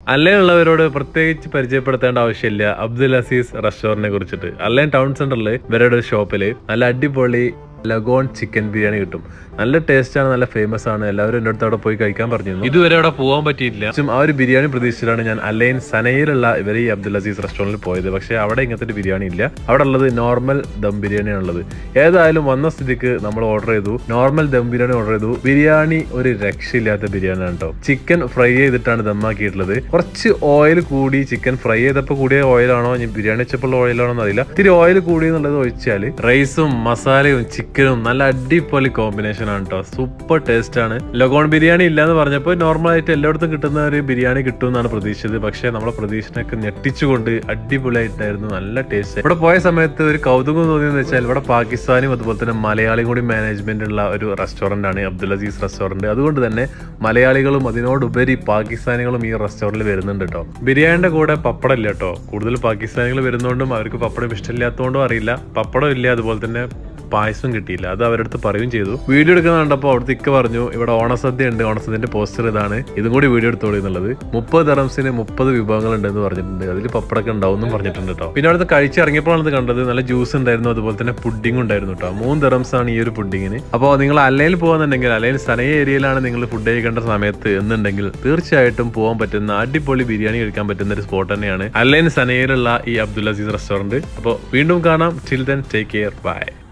അല്ലേയുള്ളവരോട് പ്രത്യേകിച്ച് പരിചയപ്പെടുത്തേണ്ട ആവശ്യമില്ല അബ്ദുൽ അസീസ് റെസ്റ്റോറന്റിനെ കുറിച്ചിട്ട് അല്ലൻ ടൗൺ സെന്ററിൽ ഇവരുടെ ഒരു ഷോപ്പിൽ നല്ല അടിപൊളി ലഗോൺ ചിക്കൻ ബിരിയാണി കിട്ടും നല്ല ടേസ്റ്റ് ആണ് നല്ല ഫേമസ് ആണ് എല്ലാവരും എൻ്റെ അടുത്ത് അവിടെ പോയി കഴിക്കാൻ പറഞ്ഞിരുന്നു ഇതുവരെ അവിടെ പോകാൻ പറ്റിയില്ല ചും ആ ഒരു ബിരിയാണി പ്രതീക്ഷിച്ചിട്ടാണ് ഞാൻ അലൈൻ സനയിലുള്ള ഇവർ ഈ അബ്ദുൽ അസീസ് റെസ്റ്റോറന്റിൽ പോയത് പക്ഷേ അവിടെ ഇങ്ങനത്തെ ഒരു ബിരിയാണി ഇല്ല അവിടെ ഉള്ളത് നോർമൽ ദം ബിരിയാണിയാണ് ഉള്ളത് ഏതായാലും വന്ന സ്ഥിതിക്ക് നമ്മൾ ഓർഡർ ചെയ്തു നോർമൽ ദം ബിരിയാണി ഓർഡർ ചെയ്തു ബിരിയാണി ഒരു രക്ഷയില്ലാത്ത ബിരിയാണിയാണ് കേട്ടോ ചിക്കൻ ഫ്രൈ ചെയ്തിട്ടാണ് ദമ്മാക്കിയിട്ടുള്ളത് കുറച്ച് ഓയിൽ കൂടി ചിക്കൻ ഫ്രൈ ചെയ്തപ്പോൾ കൂടിയ ഓയിലാണോ ഇനി ബിരിയാണി വെച്ചപ്പോൾ ഓയിലാണോ എന്ന് അറിയില്ല ഇത്തിരി ഓയിൽ കൂടി എന്നുള്ളത് ഒഴിച്ചാൽ റൈസും മസാലയും ചിക്കനും നല്ല അടിപൊളി കോമ്പിനേഷൻ ആണ് കേട്ടോ സൂപ്പർ ടേസ്റ്റ് ആണ് ലഗോൺ ബിരിയാണി ഇല്ലാന്ന് പറഞ്ഞപ്പോൾ നോർമൽ ആയിട്ട് എല്ലായിടത്തും കിട്ടുന്ന ഒരു ബിരിയാണി കിട്ടും എന്നാണ് പ്രതീക്ഷിച്ചത് പക്ഷേ നമ്മളെ പ്രതീക്ഷനൊക്കെ ഞെട്ടിച്ചുകൊണ്ട് അടിപൊളിയായിട്ടായിരുന്നു നല്ല ടേസ്റ്റ് ഇവിടെ പോയ സമയത്ത് ഒരു കൗതുകം തോന്നിയെന്ന് വെച്ചാൽ ഇവിടെ പാകിസ്ഥാനും അതുപോലെ തന്നെ മലയാളിയും കൂടി മാനേജ്മെന്റ് ഉള്ള ഒരു റെസ്റ്റോറന്റ് ആണ് അബ്ദുൽ അസീസ് റെസ്റ്റോറന്റ് അതുകൊണ്ട് തന്നെ മലയാളികളും അതിനോടുപരി പാകിസ്ഥാനികളും ഈ റെസ്റ്റോറന്റിൽ വരുന്നുണ്ട് കേട്ടോ ബിരിയാണിന്റെ കൂടെ പപ്പടം ഇല്ല കേട്ടോ കൂടുതൽ പാകിസ്ഥാനികൾ വരുന്നതുകൊണ്ടും അവർക്ക് പപ്പടം ഇഷ്ടമില്ലാത്തതുകൊണ്ടും അറിയില്ല പപ്പടം ഇല്ല അതുപോലെ തന്നെ പായസം കിട്ടിയില്ല അത് അവരുടെ അടുത്ത് പറയുകയും ചെയ്തു വീഡിയോ എടുക്കുന്ന കണ്ടപ്പോൾ അവിടുത്തെ ഇക്ക പറഞ്ഞു ഇവിടെ ഓണസദ്യ ഉണ്ട് ഓണസദ്യന്റെ പോസ്റ്റർ ഇതാണ് ഇതും കൂടി വീഡിയോ എടുത്തോളൂ എന്നുള്ളത് മുപ്പത് ദറംസിന് മുപ്പത് വിഭവങ്ങൾ ഉണ്ടെന്ന് പറഞ്ഞിട്ടുണ്ട് അതിൽ പപ്പടമൊക്കെ ഉണ്ടാവും എന്നും പറഞ്ഞിട്ടുണ്ട് കേട്ടോ പിന്നെ അവിടുത്തെ കഴിച്ച് ഇറങ്ങിയപ്പോഴാണ് ഇത് കണ്ടത് നല്ല ജ്യൂസ് ഉണ്ടായിരുന്നു അതുപോലെ തന്നെ പുഡിംഗ് ഉണ്ടായിരുന്നു കേട്ടോ മൂന്ന് ദറംസ് ആണ് ഈ ഒരു പുഡിങ്ങിന് അപ്പോൾ നിങ്ങൾ അല്ലയിൽ പോകുന്നുണ്ടെങ്കിൽ അല്ലെങ്കിൽ സനയ ഏരിയയിലാണ് നിങ്ങൾ ഫുഡ് കഴിക്കേണ്ട സമയത്ത് എന്നുണ്ടെങ്കിൽ തീർച്ചയായിട്ടും പോകാൻ പറ്റുന്ന അടിപൊളി ബിരിയാണി കഴിക്കാൻ പറ്റുന്ന ഒരു സ്പോട്ട് തന്നെയാണ് അല്ലൈൻ സനയിലുള്ള ഈ അബ്ദുൽ അസീസ് റെസ്റ്റോറന്റ് അപ്പോൾ വീണ്ടും കാണാം till then take care by